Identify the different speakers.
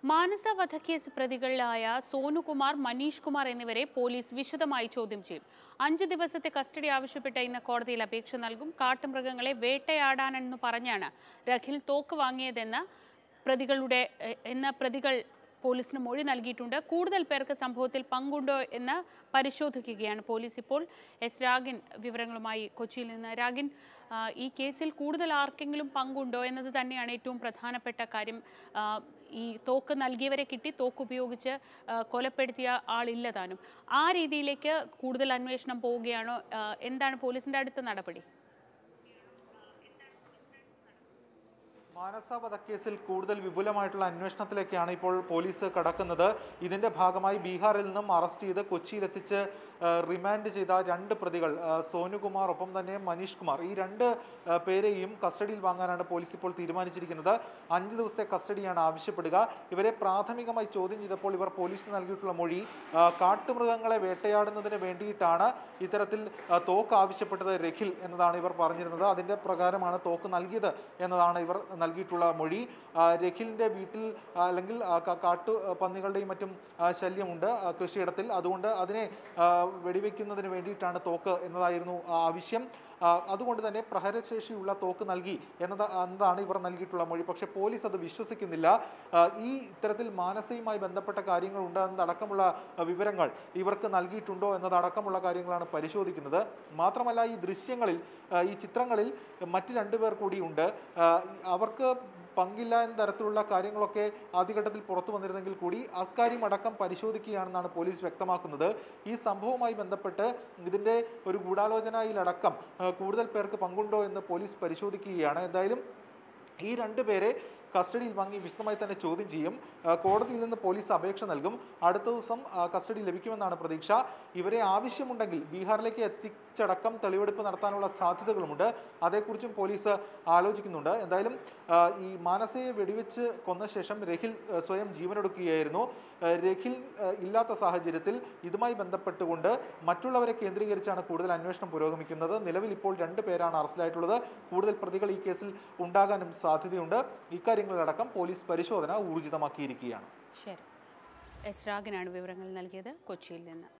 Speaker 1: മാനസ വധക്കേസ് പ്രതികളിലായ സോനുകുമാർ മനീഷ് കുമാർ എന്നിവരെ പോലീസ് വിശദമായി ചോദ്യം ചെയ്യും അഞ്ച് ദിവസത്തെ കസ്റ്റഡി ആവശ്യപ്പെട്ട് ഇന്ന് കോടതിയിൽ അപേക്ഷ നൽകും കാട്ടുമൃഗങ്ങളെ വേട്ടയാടാനെന്ന് പറഞ്ഞാണ് രഖിൽ തോക്ക് വാങ്ങിയതെന്ന് പ്രതികളുടെ എ- എന്ന പ്രതികൾ പോലീസിന് മൊഴി നൽകിയിട്ടുണ്ട് കൂടുതൽ പേർക്ക് സംഭവത്തിൽ പങ്കുണ്ടോ എന്ന് പരിശോധിക്കുകയാണ് പോലീസ് ഇപ്പോൾ എസ് രാഗിൻ വിവരങ്ങളുമായി കൊച്ചിയിൽ നിന്ന് രാഗിൻ ആ, ഈ കേസിൽ കൂടുതൽ ആർക്കെങ്കിലും പങ്കുണ്ടോ എന്നത് തന്നെയാണ് ഏറ്റവും പ്രധാനപ്പെട്ട കാര്യം ആ, ഈ തോക്ക് നൽകിയവരെ കിട്ടി തോക്ക് ഉപയോഗിച്ച് ആ, കൊലപ്പെടുത്തിയ ആളില്ല താനും ആ രീതിയിലേക്ക് കൂടുതൽ അന്വേഷണം പോവുകയാണോ ആ, എന്താണ് പോലീസിന്റെ അടുത്ത നടപടി
Speaker 2: മാനസ വധക്കേസിൽ കൂടുതൽ വിപുലമായിട്ടുള്ള അന്വേഷണത്തിലേക്കാണ് ഇപ്പോൾ പോലീസ് കടക്കുന്നത് ഇതിന്റെ ഭാഗമായി ബീഹാറിൽ നിന്നും അറസ്റ്റ് ചെയ്ത് കൊച്ചിയിലെത്തിച്ച് ആ, റിമാൻഡ് ചെയ്ത രണ്ട് പ്രതികൾ ആ, സോനുകുമാർ ഒപ്പം തന്നെ മനീഷ് കുമാർ ഈ രണ്ട് ആ, പേരെയും കസ്റ്റഡിയിൽ വാങ്ങാനാണ് പോലീസ് ഇപ്പോൾ തീരുമാനിച്ചിരിക്കുന്നത് അഞ്ച് ദിവസത്തെ കസ്റ്റഡിയാണ് ആവശ്യപ്പെടുക ഇവരെ പ്രാഥമികമായി ചോദ്യം ചെയ്തപ്പോൾ ഇവർ പോലീസിന് നൽകിയിട്ടുള്ള മൊഴി ആ, കാട്ടുമൃഗങ്ങളെ വേട്ടയാടുന്നതിന് വേണ്ടിയിട്ടാണ് ഇത്തരത്തിൽ ആ, തോക്ക് ആവശ്യപ്പെട്ടത് രഖിൽ എന്നതാണ് ഇവർ പറഞ്ഞിരുന്നത് അതിന്റെ പ്രകാരമാണ് തോക്ക് നൽകിയത് എന്നതാണ് ഇവർ നൽകിയിട്ടുള്ള മൊഴി ആ, രഖിലിന്റെ വീട്ടിൽ ആ, അല്ലെങ്കിൽ ആ, കാ- കാട്ടു ആ, പന്നികളുടെയും മറ്റും ആ, ശല്യമുണ്ട് ആ, കൃഷിയിടത്തിൽ അതുകൊണ്ട് അതിനെ ആ, വെടിവെക്കുന്നതിന് വേണ്ടിയിട്ടാണ് തോക്ക് എന്നതായിരുന്നു ആ ആവശ്യം ആ, അതുകൊണ്ട് തന്നെ പ്രഹരശേഷിയുള്ള തോക്ക് നൽകി എന്നത് എന്നതാണ് ഇവർ നൽകിയിട്ടുള്ള മൊഴി പക്ഷേ പോലീസ് അത് വിശ്വസിക്കുന്നില്ല ആ, ഈ ഇത്തരത്തിൽ മാനസയുമായി ബന്ധപ്പെട്ട കാര്യങ്ങൾ ഉണ്ട് എന്നതടക്കമുള്ള ആ, വിവരങ്ങൾ ഇവർക്ക് നൽകിയിട്ടുണ്ടോ എന്നതടക്കമുള്ള കാര്യങ്ങളാണ് പരിശോധിക്കുന്നത് മാത്രമല്ല ഈ ദൃശ്യങ്ങളിൽ ആ, ഈ ചിത്രങ്ങളിൽ മറ്റ് രണ്ടുപേർ കൂടിയുണ്ട് ആ, അവർക്ക് പങ്കില്ല എന്ന തരത്തിലുള്ള കാര്യങ്ങളൊക്കെ ആദ്യഘട്ടത്തിൽ പുറത്തു വന്നിരുന്നെങ്കിൽ കൂടി അക്കാര്യം അടക്കം പരിശോധിക്കുകയാണെന്നാണ് പോലീസ് വ്യക്തമാക്കുന്നത് ഈ സംഭവവുമായി ബന്ധപ്പെട്ട് ഇതിൻ്റെ ഒരു ഗൂഢാലോചനയിലടക്കം ആ, കൂടുതൽ പേർക്ക് പങ്കുണ്ടോ എന്ന് പോലീസ് പരിശോധിക്കുകയാണ് എന്തായാലും ഈ രണ്ട് പേരെ കസ്റ്റഡിയിൽ വാങ്ങി വിശദമായി തന്നെ ചോദ്യം ചെയ്യും ആ, കോടതിയിൽ നിന്ന് പോലീസ് അപേക്ഷ നൽകും അടുത്ത ദിവസം ആ, കസ്റ്റഡി ലഭിക്കുമെന്നാണ് പ്രതീക്ഷ ഇവരെ ആവശ്യമുണ്ടെങ്കിൽ ബീഹാറിലേക്ക് എത്തിച്ചടക്കം തെളിവെടുപ്പ് നടത്താനുള്ള സാധ്യതകളുമുണ്ട് അതേക്കുറിച്ചും പോലീസ് ആലോചിക്കുന്നുണ്ട് എന്തായാലും ആ, ഈ മാനസയെ വെടിവെച്ച് കൊന്ന ശേഷം രഹിൽ ആ, സ്വയം ജീവനൊടുക്കുകയായിരുന്നു ആ, രഹിൽ ആ, ഇല്ലാത്ത സാഹചര്യത്തിൽ ഇതുമായി ബന്ധപ്പെട്ടുകൊണ്ട് മറ്റുള്ളവരെ കേന്ദ്രീകരിച്ചാണ് കൂടുതൽ അന്വേഷണം പുരോഗമിക്കുന്നത് നിലവിൽ ഇപ്പോൾ രണ്ട് പേരാണ് അറസ്റ്റിലായിട്ടുള്ളത് കൂടുതൽ പ്രതികൾ ഈ കേസിൽ ഉണ്ടാകാനും സാധ്യതയുണ്ട് ഇക്കാര്യങ്ങളിലടക്കം പോലീസ് പരിശോധന ഊർജിതമാക്കിയിരിക്കുകയാണ്
Speaker 1: ശരി എസ് രാഗിനാണ് വിവരങ്ങൾ നൽകിയത് കൊച്ചിയിൽ നിന്ന്